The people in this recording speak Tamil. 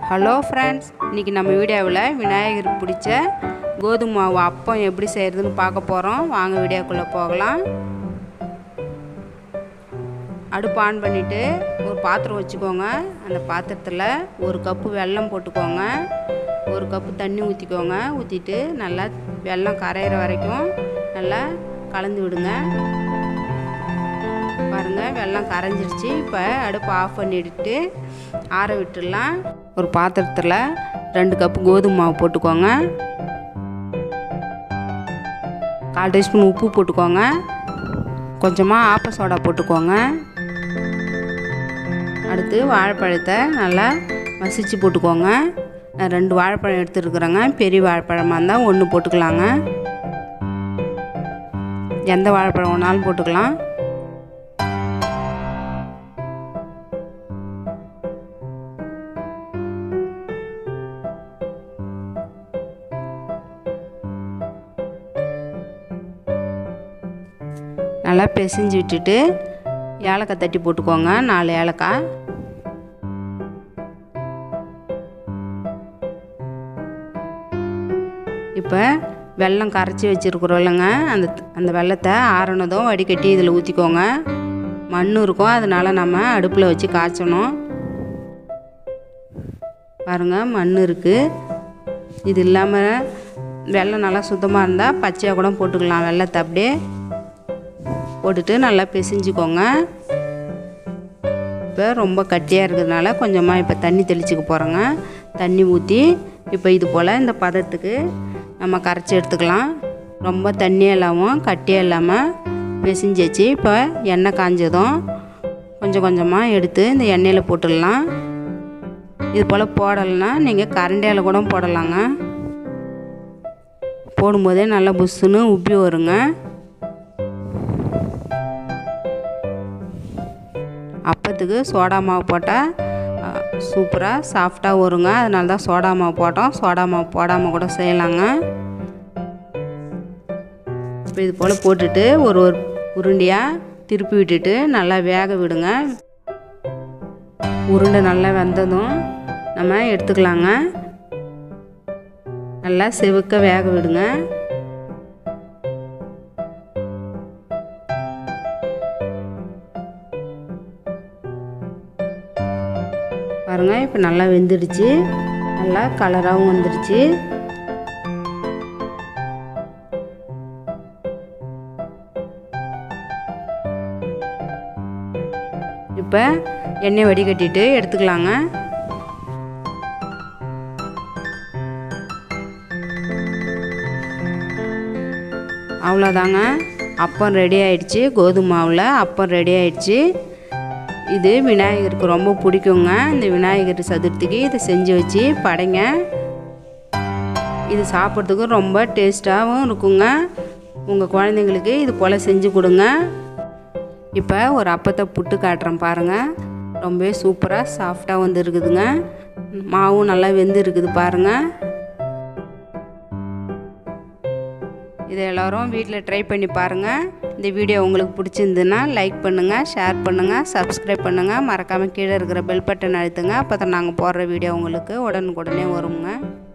ஹலோ ஃப்ரெண்ட்ஸ் இன்றைக்கி நம்ம வீடியோவில் விநாயகருக்கு பிடிச்ச கோதுமை மாவு அப்பம் எப்படி செய்கிறதுன்னு பார்க்க போகிறோம் வாங்க வீடியோக்குள்ளே போகலாம் அடுப்பு ஆன் பண்ணிவிட்டு ஒரு பாத்திரம் வச்சுக்கோங்க அந்த பாத்திரத்தில் ஒரு கப்பு வெல்லம் போட்டுக்கோங்க ஒரு கப்பு தண்ணி ஊற்றிக்கோங்க ஊற்றிட்டு நல்லா வெல்லம் கரையிற வரைக்கும் நல்லா கலந்து விடுங்க பாருங்கள் வெல்லம் கரைஞ்சிருச்சு இப்போ அடுப்பு ஆஃப் பண்ணிவிட்டு ஆற விட்டுடலாம் ஒரு பாத்திரத்தில் ரெண்டு கப்பு கோதுமை மாவு போட்டுக்கோங்க கால் டீஸ்பூன் உப்பு போட்டுக்கோங்க கொஞ்சமாக ஆப்ப சோடா போட்டுக்கோங்க அடுத்து வாழைப்பழத்தை நல்லா மசிச்சு போட்டுக்கோங்க நான் ரெண்டு வாழைப்பழம் எடுத்துருக்குறேங்க பெரிய வாழைப்பழமாக இருந்தால் ஒன்று போட்டுக்கலாங்க எந்த வாழைப்பழம் வேணாலும் போட்டுக்கலாம் நல்லா பிசைஞ்சு விட்டுட்டு ஏலக்காய் தட்டி போட்டுக்கோங்க நாலு ஏலக்காய் இப்போ வெல்லம் கரைச்சி வச்சுருக்குறோம் இல்லைங்க அந்த அந்த வெள்ளத்தை ஆறினதும் வடிகட்டி இதில் ஊற்றிக்கோங்க மண் இருக்கும் அதனால் நம்ம அடுப்பில் வச்சு காய்ச்சணும் பாருங்கள் மண் இருக்குது இது இல்லாமல் வெள்ளம் நல்லா சுத்தமாக இருந்தால் பச்சையாக கூட போட்டுக்கலாம் வெள்ளத்தை அப்படியே போட்டுட்டு நல்லா பிசைஞ்சுக்கோங்க இப்போ ரொம்ப கட்டியாக இருக்கிறதுனால கொஞ்சமாக இப்போ தண்ணி தெளிச்சுக்க போகிறோங்க தண்ணி ஊற்றி இப்போ இது போல் இந்த பதத்துக்கு நம்ம கரைச்சி எடுத்துக்கலாம் ரொம்ப தண்ணியாக இல்லாமல் கட்டியாக இல்லாமல் பிசைஞ்சு வச்சு இப்போ எண்ணெய் காஞ்சதும் கொஞ்சம் கொஞ்சமாக எடுத்து இந்த எண்ணெயில் போட்டுடலாம் இது போல் போடலைன்னா நீங்கள் கரண்டியால் கூட போடலாங்க போடும்போதே நல்லா புஷ்ஷுன்னு உப்பி வருங்க அப்பத்துக்கு சோடா மாவு போட்டால் சூப்பராக சாஃப்டாக வருங்க அதனால தான் சோடா மாவு போட்டோம் சோடா மாவு போடாமல் கூட செய்யலாங்க இப்போ இது போல் போட்டுட்டு ஒரு ஒரு உருண்டையாக திருப்பி விட்டுட்டு நல்லா வேக விடுங்க உருண்டை நல்லா வெந்ததும் நம்ம எடுத்துக்கலாங்க நல்லா செவுக்க வேக விடுங்க பாருங்கள் இப்போ நல்லா வெந்துடுச்சு நல்லா கலராகவும் வந்துடுச்சு இப்போ எண்ணெய் வடிகட்டிட்டு எடுத்துக்கலாங்க அவ்வளோதாங்க அப்பம் ரெடி ஆயிடுச்சு கோதுமை மாவில் அப்பம் ரெடி ஆயிடுச்சு இது விநாயகருக்கு ரொம்ப பிடிக்குங்க இந்த விநாயகர் சதுர்த்திக்கு இதை செஞ்சு வச்சு படைங்க இது சாப்பிட்றதுக்கு ரொம்ப டேஸ்ட்டாகவும் இருக்குங்க உங்கள் குழந்தைங்களுக்கு இது போல் செஞ்சு கொடுங்க இப்போ ஒரு அப்பத்தை புட்டு காட்டுறேன் பாருங்கள் ரொம்பவே சூப்பராக சாஃப்டாக வந்து இருக்குதுங்க மாவும் நல்லா வெந்து இருக்குது பாருங்கள் இதை எல்லோரும் வீட்டில் ட்ரை பண்ணி பாருங்கள் இந்த வீடியோ உங்களுக்கு பிடிச்சிருந்துன்னா லைக் பண்ணுங்கள் ஷேர் பண்ணுங்கள் சப்ஸ்கிரைப் பண்ணுங்கள் மறக்காமல் கீழே இருக்கிற பெல் பட்டன் அழுத்துங்க அப்போ தான் நாங்கள் போடுற வீடியோ உங்களுக்கு உடனுக்குடனே வருங்க